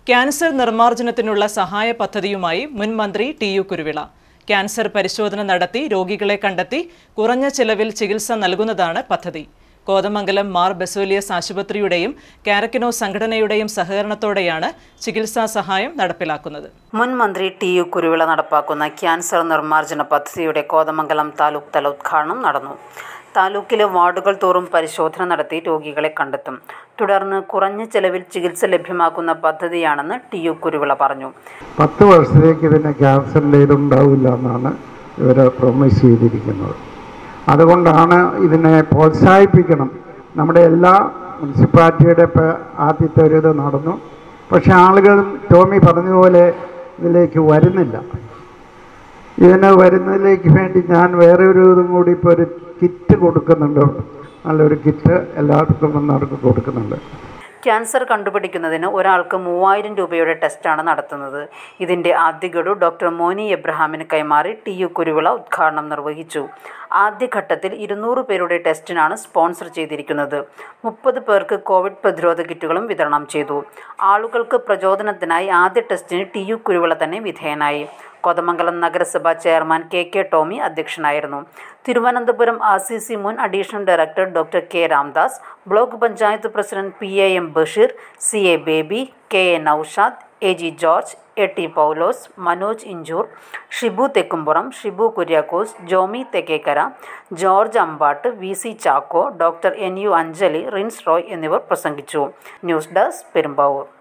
cancer നിർമ്മാർജ്ജനത്തിനുള്ള സഹായ പദ്ധതിയുമായി മുൻ മന്ത്രി ടി യു കുരുവിള ക്യാൻസർ പരിശോധന നടത്തി രോഗികളെ കണ്ടെത്തി കുറഞ്ഞ ചിലവിൽ ചികിത്സ നൽകുന്നതാണ് പദ്ധതി കോതമംഗലം മാർ ബസോലിയസ് ആശുപത്രിയുടെയും കാരക്കിനോ സംഘടനയുടെയും സഹകരണത്തോടെയാണ് ചികിത്സാ സഹായം നടപ്പിലാക്കുന്നത് മുൻ മന്ത്രി ടി യു കുരുവിള നടപ്പാക്കുന്ന ക്യാൻസർ നിർമ്മാർജ്ജന പദ്ധതിയുടെ കോതമംഗലം താലൂക്ക് തല ഉദ്ഘാടനം നടന്നു താലൂക്കിലെ വാർഡുകൾ തോറും പരിശോധന നടത്തി രോഗികളെ കണ്ടെത്തും തുടർന്ന് കുറഞ്ഞ ചെലവിൽ ചികിത്സ ലഭ്യമാക്കുന്ന പദ്ധതിയാണെന്ന് ടി യു കുരുവിള പറഞ്ഞു പത്ത് വർഷത്തേക്ക് ഇതിന് ക്യാൻസറിൻ്റെ ഇതുണ്ടാവില്ല എന്നാണ് ഇവർ പ്രൊമിസ് ചെയ്തിരിക്കുന്നത് അതുകൊണ്ടാണ് ഇതിനെ പ്രോത്സാഹിപ്പിക്കണം നമ്മുടെ എല്ലാ മുനിസിപ്പാലിറ്റിയുടെ ഇപ്പോൾ ആദ്യത്തെ ഒരു ഇത് നടന്നു പക്ഷെ ആളുകൾ ടോമി പറഞ്ഞതുപോലെ ഇതിലേക്ക് വരുന്നില്ല ഇതിന് വരുന്നതിലേക്ക് വേണ്ടി ഞാൻ വേറെ ഒരു ഇതും കൂടി ഇപ്പോൾ ഒരു കിറ്റ് കൊടുക്കുന്നുണ്ട് നല്ലൊരു കിറ്റ് എല്ലാവർക്കും വന്നവർക്ക് കൊടുക്കുന്നുണ്ട് ക്യാൻസർ കണ്ടുപിടിക്കുന്നതിന് ഒരാൾക്ക് മൂവായിരം രൂപയുടെ ടെസ്റ്റാണ് നടത്തുന്നത് ഇതിന്റെ ആദ്യ ഗഡു ഡോക്ടർ മോനി എബ്രഹാമിന് കൈമാറി ടി യു കുരുവിള ഉദ്ഘാടനം നിർവഹിച്ചു ആദ്യഘട്ടത്തിൽ ഇരുന്നൂറ് പേരുടെ ടെസ്റ്റിനാണ് സ്പോൺസർ ചെയ്തിരിക്കുന്നത് മുപ്പത് പേർക്ക് കോവിഡ് പ്രതിരോധ കിറ്റുകളും വിതരണം ചെയ്തു ആളുകൾക്ക് പ്രചോദനത്തിനായി ആദ്യ ടെസ്റ്റിന് ടി യു കുരുവിള തന്നെ വിധേയനായി കോതമംഗലം നഗരസഭ ചെയർമാൻ കെ കെ ടോമി അധ്യക്ഷനായിരുന്നു തിരുവനന്തപുരം ആർ സി സി മുൻ additional director doctor K Ramdas block panchayat president P A M Basheer C A Baby K A Noushad A G George A T Paulose Manoj Inchoor Shibu Thekkumpuram Shibu Kuriakose Jomy Thekkekara George Ambatt V C Chacko doctor N U Anjali Rins Roy എന്നിവർ പ്രസംഗിച്ചു news desk Perumbavoor